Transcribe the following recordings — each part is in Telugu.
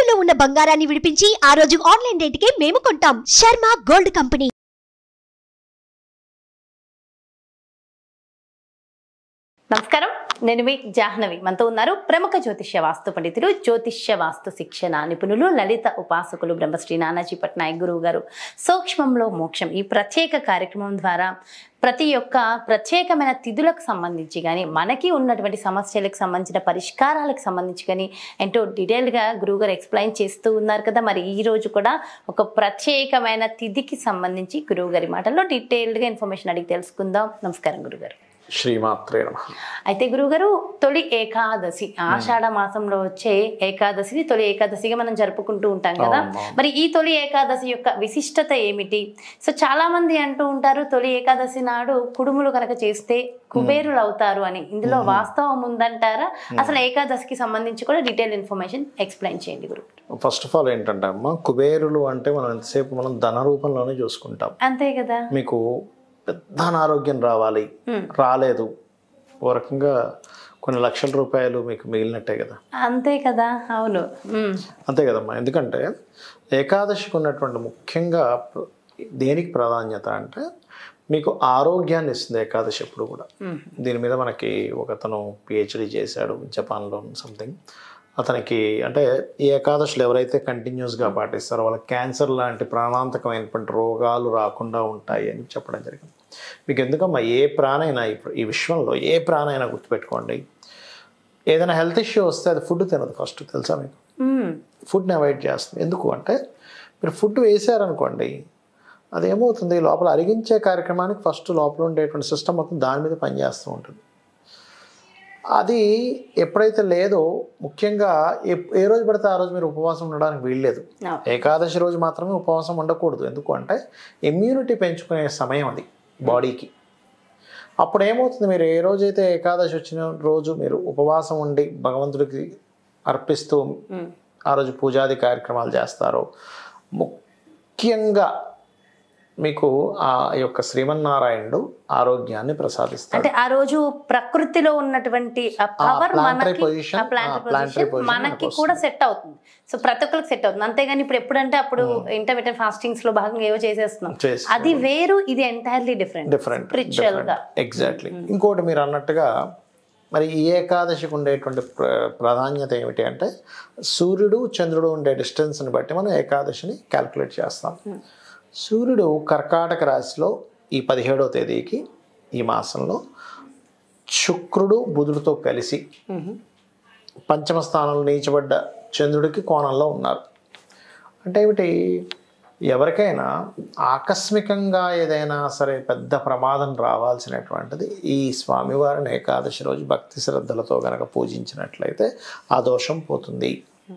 తాకట్టులో ఉన్న బంగారాన్ని విడిపించి ఆ రోజు ఆన్లైన్ రేటుకే మేము కొంటాం శర్మ గోల్డ్ కంపెనీ నమస్కారం నేను మీ జాహ్నవి మనతో ఉన్నారు ప్రముఖ జ్యోతిష్య వాస్తు పండితులు జ్యోతిష్య వాస్తు శిక్షణ నిపుణులు లలిత ఉపాసకులు బ్రహ్మశ్రీ నానాజీ పట్నాయక్ గురువు గారు సూక్ష్మంలో మోక్షం ఈ ప్రత్యేక కార్యక్రమం ద్వారా ప్రతి ఒక్క ప్రత్యేకమైన తిథులకు సంబంధించి కానీ మనకి ఉన్నటువంటి సమస్యలకు సంబంధించిన పరిష్కారాలకు సంబంధించి కానీ ఎంతో డీటెయిల్గా గురువుగారు ఎక్స్ప్లెయిన్ చేస్తూ ఉన్నారు కదా మరి ఈ రోజు కూడా ఒక ప్రత్యేకమైన తిథికి సంబంధించి గురువు గారి మాటల్లో డీటెయిల్డ్గా ఇన్ఫర్మేషన్ అడిగి తెలుసుకుందాం నమస్కారం గురుగారు శ్రీమాత్రే నమ అయితే గురుగారు తొలి ఏకాదశి ఆషాఢ మాసంలో వచ్చే ఏకాదశిని తొలి ఏకాదశిగా మనం జరుపుకుంటూ ఉంటాం కదా అవును, అవును. మరి ఈ తొలి ఏకాదశి యొక్క విశిష్టత ఏమిటి సో చాలా మంది అంటూ ఉంటారు తొలి ఏకాదశి నాడు కుడుములు కనుక చేస్తే కుబేరులు అవుతారు అని ఇందులో వాస్తవం ఉందంటారా అసలు ఏకాదశికి సంబంధించి కూడా డీటెయిల్ ఇన్ఫర్మేషన్ ఎక్స్ప్లెయిన్ చేయండి గురు ఫస్ట్ ఆఫ్ ఆల్ ఏంటంటే అమ్మ కుబేరులు అంటే మనం ఎంతసేపు మనం ధన రూపంలోనే చూసుకుంటాం అంతే కదా మీకు పెద్ద అనారోగ్యం రావాలి Hmm. రాలేదు ఓ రకంగా కొన్ని లక్షల రూపాయలు మీకు మిగిలినట్టే కదా అంతే కదా అవును ఉమ్. అంతే కదమ్మా ఎందుకంటే ఏకాదశికి ఉన్నటువంటి ముఖ్యంగా ప్ర- దేనికి ప్రాధాన్యత అంటే మీకు ఆరోగ్యాన్ని ఇస్తుంది ఏకాదశి ఎప్పుడు కూడా మ్మ్. దీని మీద మనకి ఒకతను పిహెచ్డి చేశాడు జపాన్లో సంథింగ్ అతనికి అంటే ఈ ఏకాదశులు ఎవరైతే కంటిన్యూస్గా పాటిస్తారో వాళ్ళకి క్యాన్సర్ లాంటి ప్రాణాంతకమైనటువంటి రోగాలు రాకుండా ఉంటాయి అని చెప్పడం జరిగింది మీకు ఎందుకమ్మా ఏ ప్రాణైనా ఈ- ఈ విశ్వంలో ఏ ప్రాణైనా గుర్తుపెట్టుకోండి ఏదైనా హెల్త్ ఇష్యూ వస్తే అది ఫుడ్ తినదు ఫస్ట్ తెలుసా మీకు ఉమ్. ఫుడ్ని అవాయిడ్ చేస్తుంది ఎందుకు అంటే మీరు ఫుడ్ వేసారనుకోండి అది ఏమవుతుంది లోపల అరిగించే కార్యక్రమానికి ఫస్ట్ లోపల ఉండేటువంటి సిస్టమ్ మొత్తం దాని మీద పనిచేస్తూ ఉంటుంది అది ఎప్పుడైతే లేదో ముఖ్యంగా ఏ- ఏ రోజు పడితే ఆ రోజు మీరు ఉపవాసం ఉండడానికి వీల్లేదు అవును. ఏకాదశి రోజు మాత్రమే ఉపవాసం ఉండకూడదు ఎందుకు అంటే ఇమ్యూనిటీ పెంచుకునే సమయం అది బాడీకి అప్పుడు ఏమవుతుంది మీరు ఏ రోజైతే ఏకాదశి వచ్చిన రోజు మీరు ఉపవాసం ఉండి భగవంతుడికి అర్పిస్తూ ఉమ్. ఆ రోజు పూజాది కార్యక్రమాలు చేస్తారో ముఖ్యంగా మీకు ఆ యొక్క శ్రీమన్నారాయణుడు ఆరోగ్యాన్ని ప్రసాదిస్తాడు అంటే ఆ రోజు ప్రకృతిలో ఉన్నటువంటి ఆ పవర్ planetary మనకి position, ఆ planetary ఆ planetary position position మనకి మనకు కూడా సెట్ అవుతుంది సో ప్రతి ఒక్కరికి సెట్ అవుతుంది అంతేగాని ఇప్పుడు ఎప్పుడంటే అప్పుడు ఇంటర్మీడియట్ ఫాస్టింగ్స్ లో భాగంగా ఏవో చేసేస్తున్నాం చేస్తున్నాం. అది వేరు ఇది ఎంటైర్లీ డిఫరెంట్ డిఫరెంట్ స్పిరిచువల్ గా ఎగ్జాక్ట్లీ ఇంకోటి మీరు అన్నట్టుగా మరి ఈ ఏకాదశికి ఉండేటువంటి ప్ర- ప్రాధాన్యత ఏమిటి అంటే సూర్యుడు చంద్రుడు ఉండే డిస్టెన్స్ని బట్టి మనం ఏకాదశిని క్యాల్కులేట్ చేస్తాం సూర్యుడు కర్కాటక రాశిలో ఈ పదిహేడవ తేదీకి ఈ మాసంలో శుక్రుడు బుధుడితో కలిసి పంచమ స్థానంలో నీచబడ్డ చంద్రుడికి కోణంలో ఉన్నారు అంటే ఏమిటి ఎవరికైనా ఆకస్మికంగా ఏదైనా సరే పెద్ద ప్రమాదం రావాల్సినటువంటిది ఈ స్వామివారిని ఏకాదశి రోజు భక్తి శ్రద్ధలతో గనక పూజించినట్లయితే ఆ దోషం పోతుంది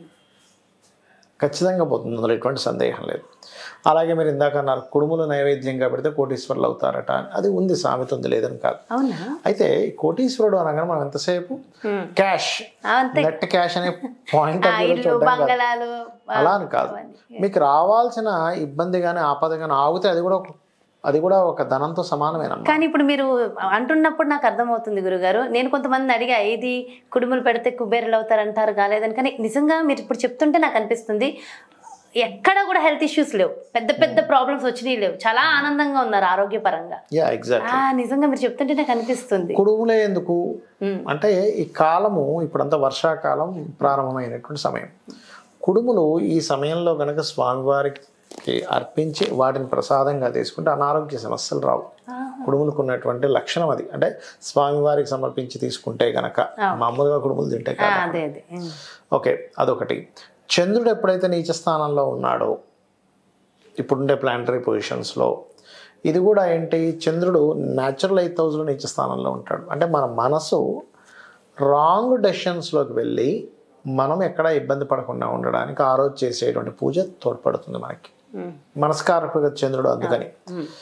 ఖచ్చితంగా పోతుంది అందులో ఎటువంటి సందేహం లేదు అలాగే మీరు ఇందాక అన్నారు కుడుములు నైవేద్యంగా పెడితే కోటీశ్వరులు అవుతారట అని. అది ఉంది సామెత ఉంది లేదని కాదు అవునా అయితే ఈ కోటీశ్వరుడు అనగానే మనం ఎంతసేపు Hmm. క్యాష్ అంతే నెట్ క్యాష్ అనే పాయింట్ ఆ ఇల్లు బంగళాలు అలా అని కాదు మీకు రావాల్సిన ఇబ్బంది కానీ ఆపద కానీ ఆగితే అది కూడా ఒక- అది కూడా ఒక ధనంతో సమానమేనమ్మా కానీ ఇప్పుడు మీరు అంటున్నప్పుడు నాకు అర్థమవుతుంది గురుగారు నేను కొంతమంది అడిగా ఏది కుడుములు పెడితే కుబేరులు అవుతారు అంటారు కాలేదని కానీ నిజంగా మీరు ఇప్పుడు చెప్తుంటే నాకు అనిపిస్తుంది ఎక్కడ కూడా హెల్త్ ఇష్యూస్ లేవు పెద్ద పెద్ద ప్రాబ్లమ్స్ వచ్చినాయి లేవు చాలా ఆనందంగా ఉన్నారు ఆరోగ్యపరంగా యా ఎగ్జాక్ట్ ఆ నిజంగా మీరు చెప్తుంటే నాకు అనిపిస్తుంది కుడుములే ఎందుకు ఉమ్. అంటే ఈ కాలము ఇప్పుడంతా వర్షాకాలం ప్రారంభమైనటువంటి సమయం కుడుములు ఈ సమయంలో గనక స్వామివారికి అర్పించి వాటిని ప్రసాదంగా తీసుకుంటే అనారోగ్య సమస్యలు రావు కుడుములకు ఉన్నటువంటి లక్షణం అది అంటే స్వామివారికి సమర్పించి తీసుకుంటే గనక మామూలుగా కుడుములు తింటే ఆ, కాదు అదే అదే ఉమ్. ఓకే అదొకటి చంద్రుడు ఎప్పుడైతే నీచ స్థానంలో ఉన్నాడో ఇప్పుడుండే ప్లానటరీ పొజిషన్స్లో ఇది కూడా ఏంటి చంద్రుడు న్యాచురల్ ఎయిత్ హౌస్లో నీచ స్థానంలో ఉంటాడు అంటే మన మనసు రాంగ్ డెసిషన్స్లోకి వెళ్ళి మనం ఎక్కడ ఇబ్బంది పడకుండా ఉండడానికి ఆ రోజు చేసేటువంటి పూజ తోడ్పడుతుంది మనకి ఉమ్. మనస్కారకుడు చంద్రుడు అందుకని ఉమ్.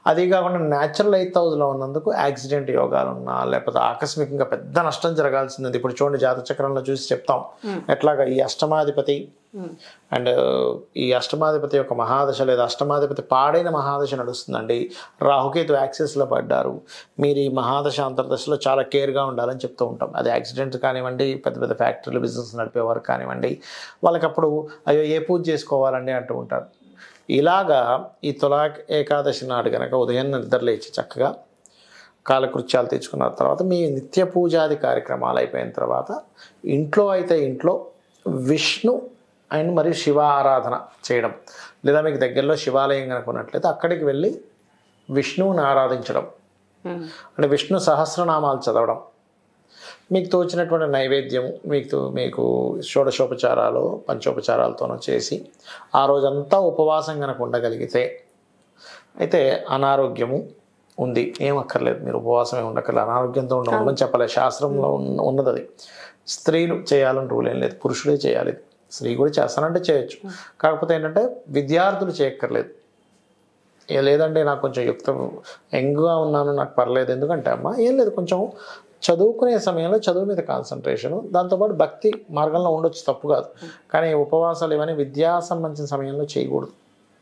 అది కాకుండా న్యాచురల్ ఎయిత్ హౌస్లో ఉన్నందుకు యాక్సిడెంట్ యోగాలు ఉన్నా లేకపోతే ఆకస్మికంగా పెద్ద నష్టం జరగాల్సింది ఇప్పుడు చూడండి జాతక చక్రంలో చూసి చెప్తాం ఎట్లాగా ఈ అష్టమాధిపతి అండ్ ఈ అష్టమాధిపతి యొక్క మహాదశ లేదా అష్టమాధిపతి పాడైన మహాదశ నడుస్తుందండి రాహుకేతు యాక్సెస్లో పడ్డారు మీరు ఈ మహాదశ అంతర్దశలో చాలా కేర్గా ఉండాలని చెప్తూ ఉంటాం అది యాక్సిడెంట్స్ కానివ్వండి పెద్ద పెద్ద ఫ్యాక్టరీలు బిజినెస్ నడిపేవారు కానివ్వండి వాళ్ళకప్పుడు అయ్యో ఏ పూజ చేసుకోవాలండి అంటూ ఉంటారు ఇలాగా ఈ తులా ఏకాదశి నాడు కనుక ఉదయం నిద్రలేచి చక్కగా కాలకృత్యాలు తెచ్చుకున్న తర్వాత మీ నిత్య పూజాది కార్యక్రమాలు అయిపోయిన తర్వాత ఇంట్లో అయితే ఇంట్లో విష్ణు అండ్ మరియు శివ ఆరాధన చేయడం లేదా మీకు దగ్గరలో శివాలయం కనుక ఉన్నట్లయితే అక్కడికి వెళ్ళి విష్ణువుని ఆరాధించడం అంటే విష్ణు సహస్రనామాలు చదవడం మీకు తోచినటువంటి నైవేద్యం మీకు తో- మీకు షోడశోపచారాలు పంచోపచారాలతోనూ చేసి ఆ రోజంతా ఉపవాసం కనుక ఉండగలిగితే అయితే అనారోగ్యము ఉంది ఏం అక్కర్లేదు మీరు ఉపవాసమే ఉండక్కర్లేదు అనారోగ్యంతో ఉండమని చెప్పలేదు శాస్త్రంలో ఉన్న- ఉన్నది అది స్త్రీలు చేయాలని రూల్ ఏం లేదు పురుషుడే చేయాలి ఇది. స్త్రీ కూడా చేస్తానంటే చేయొచ్చు కాకపోతే ఏంటంటే విద్యార్థులు చేయక్కర్లేదు ఏ లేదంటే నాకు కొంచెం యుక్త యంగ్గా ఉన్నాను నాకు పర్లేదు ఎందుకంటే అమ్మ ఏం లేదు కొంచెం చదువుకునే సమయంలో చదువు మీద కాన్సన్ట్రేషను దాంతోపాటు భక్తి మార్గంలో ఉండొచ్చు తప్పు కాదు కానీ ఉపవాసాలు ఇవన్నీ విద్యా సంబంధించిన సమయంలో చేయకూడదు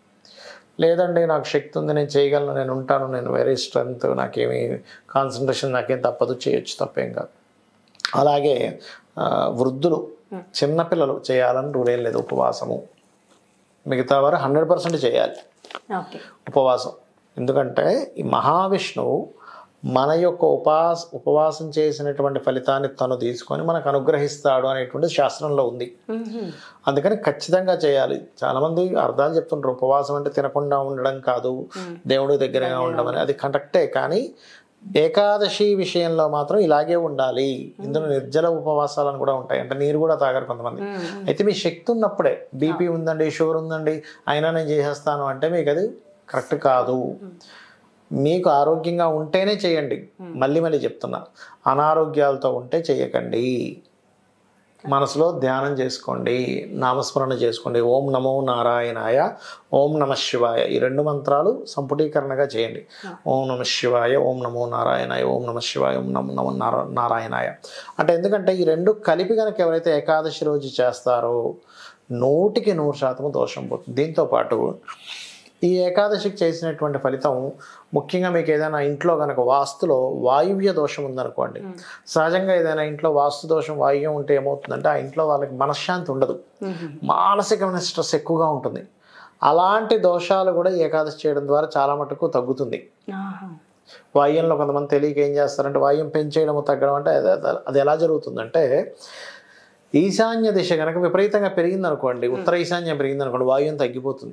లేదండి నాకు శక్తి ఉంది నేను చేయగలను నేను ఉంటాను నేను వెరీ స్ట్రెంగ్త్ నాకేమి కాన్సన్ట్రేషన్ నాకేం తప్పదు చేయొచ్చు తప్పేం కాదు అలాగే ఆ, వృద్ధులు చిన్నపిల్లలు చేయాలని రూల్ ఏం లేదు ఉపవాసము మిగతా వారు హండ్రెడ్ పర్సెంట్ చేయాలి ఓకే ఉపవాసం ఎందుకంటే ఈ మహావిష్ణువు మన యొక్క ఉపాస ఉపవాసం చేసినటువంటి ఫలితాన్ని తను తీసుకొని మనకు అనుగ్రహిస్తాడు అనేటువంటి శాస్త్రంలో ఉంది అందుకని ఖచ్చితంగా చేయాలి చాలామంది అర్థాలు చెప్తుంటారు ఉపవాసం అంటే తినకుండా ఉండడం కాదు దేవుడి దగ్గరగా ఉండడం అని అది కరెక్టే కానీ ఏకాదశి విషయంలో మాత్రం ఇలాగే ఉండాలి ఇందులో నిర్జల ఉపవాసాలను కూడా ఉంటాయి అంటే నీరు కూడా తాగరు కొంతమంది అయితే మీ శక్తి ఉన్నప్పుడే బీపీ ఉందండి షుగర్ ఉందండి అయినా నేను చేసేస్తాను అంటే మీకు అది కరెక్ట్ కాదు మీకు ఆరోగ్యంగా ఉంటేనే చేయండి మళ్ళీ మళ్ళీ చెప్తున్నా అనారోగ్యాలతో ఉంటే చేయకండి మనసులో ధ్యానం చేసుకోండి నామస్మరణ చేసుకోండి ఓం నమో నారాయణాయ ఓం నమ శివాయ ఈ రెండు మంత్రాలు సంపుటీకరణగా చేయండి ఓం నమ శివాయ ఓం నమో నారాయణాయ ఓం నమ శివాయ ఓం నమో నమో నారా నారాయణాయ అంటే ఎందుకంటే ఈ రెండు కలిపి కనుక ఎవరైతే ఏకాదశి రోజు చేస్తారో నూటికి నూరు శాతము దోషం పోతుంది దీంతోపాటు ఈ ఏకాదశికి చేసినటువంటి ఫలితం ముఖ్యంగా మీకు ఏదైనా ఇంట్లో కనుక వాస్తులో వాయువ్య దోషం ఉందనుకోండి సహజంగా ఏదైనా ఇంట్లో వాస్తు దోషం వాయువ్యం ఉంటే ఏమవుతుందంటే ఆ ఇంట్లో వాళ్ళకి మనశ్శాంతి ఉండదు మానసికమైన స్ట్రెస్ ఎక్కువగా ఉంటుంది అలాంటి దోషాలు కూడా ఏకాదశి చేయడం ద్వారా చాలా మటుకు తగ్గుతుంది వాయువ్యంలో కొంతమంది తెలియక ఏం చేస్తారంటే వాయువ్యం పెంచేయడం తగ్గడం అంటే అది- అది- అది ఎలా జరుగుతుందంటే ఈశాన్య దిశ కనుక విపరీతంగా పెరిగింది అనుకోండి ఉత్తర ఈశాన్యం పెరిగింది అనుకోండి వాయువ్యం తగ్గిపోతుంది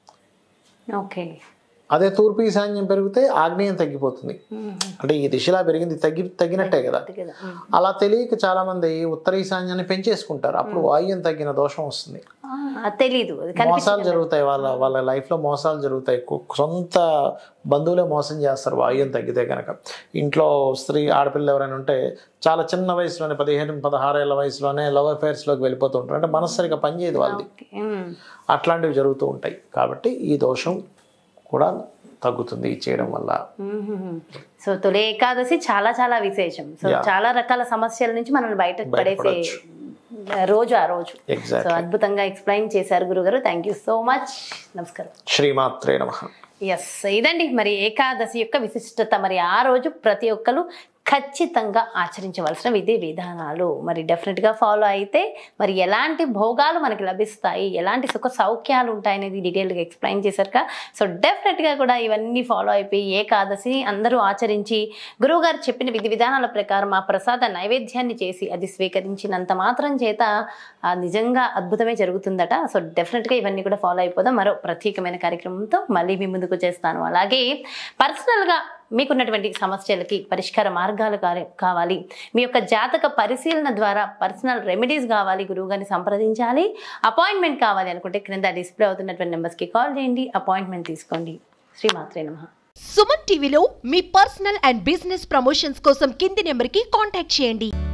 ఓకే అదే తూర్పు ఈశాన్యం పెరిగితే ఆగ్నేయం తగ్గిపోతుంది అంటే ఈ దిశలా పెరిగింది తగ్గి తగ్గినట్టే కదా కదా అలా తెలియక చాలా మంది ఉత్తర ఈశాన్యాన్ని పెంచేసుకుంటారు అప్పుడు వాయువ్యం తగ్గిన దోషం వస్తుంది అది తెలీదు అది కనిపి మోసాలు జరుగుతాయి వాళ్ళ వాళ్ళ లైఫ్లో మోసాలు జరుగుతాయి కు- సొంత బంధువులే మోసం చేస్తారు వాయువ్యం తగ్గితే కనుక ఇంట్లో స్త్రీ ఆడపిల్ల ఎవరైనా ఉంటే చాలా చిన్న వయసులోనే పదిహేను పదహారేళ్ల వయసులోనే లవ్ అఫైర్స్లోకి వెళ్ళిపోతుంటారు అంటే మనసు సరిగా పనిచేయదు వాళ్ళది ఓకే. ఉమ్. అట్లాంటివి జరుగుతూ ఉంటాయి కాబట్టి ఈ దోషం కూడా తగ్గుతుంది ఇది చేయడం వల్ల మ్మ్. సో తొలి ఏకాదశి చాలా చాలా విశేషం సో Yeah. చాలా రకాల సమస్యల నుంచి మనల్ని బయటకు పడేసే బయటపడొచ్చు. రోజు ఆ రోజు సో ఎగ్జాక్ట్ అద్భుతంగా ఎక్స్ప్లెయిన్ చేశారు గురుగారు థ్యాంక్ యూ సో మచ్ నమస్కారం శ్రీమాత్రే నమ ఎస్ ఇదండి మరి ఏకాదశి యొక్క విశిష్టత మరి ఆ రోజు ప్రతి ఒక్కరు ఖచ్చితంగా ఆచరించవలసిన విధి విధానాలు మరి డెఫినెట్గా ఫాలో అయితే మరి ఎలాంటి భోగాలు మనకి లభిస్తాయి ఎలాంటి సుఖ సౌఖ్యాలు ఉంటాయనేది డీటెయిల్గా ఎక్స్ప్లెయిన్ చేశారుగా సో డెఫినెట్గా కూడా ఇవన్నీ ఫాలో అయిపోయి ఏకాదశి అందరూ ఆచరించి గురువుగారు చెప్పిన విధి విధానాల ప్రకారం ఆ ప్రసాద నైవేద్యాన్ని చేసి అది స్వీకరించినంత మాత్రం చేత ఆ నిజంగా అద్భుతమే జరుగుతుందట సో డెఫినెట్గా ఇవన్నీ కూడా ఫాలో అయిపోదాం మరో ప్రత్యేకమైన కార్యక్రమంతో మళ్ళీ మీ ముందుకు చేస్తాను అలాగే పర్సనల్గా మీకున్నటువంటి సమస్యలకి పరిష్కార మార్గాలు కావాలి- కావాలి మీ యొక్క జాతక పరిశీలన ద్వారా పర్సనల్ రెమెడీస్ కావాలి గురువుగారిని సంప్రదించాలి అపాయింట్మెంట్ కావాలి అనుకుంటే క్రింద డిస్ప్లే అవుతున్నటువంటి నెంబర్స్కి కాల్ చేయండి అపాయింట్మెంట్ తీసుకోండి శ్రీమాత్రే నమః సుమన్ టీవీలో మీ పర్సనల్ అండ్ బిజినెస్ ప్రమోషన్స్ కోసం కింది నెంబర్కి కాంటాక్ట్ చేయండి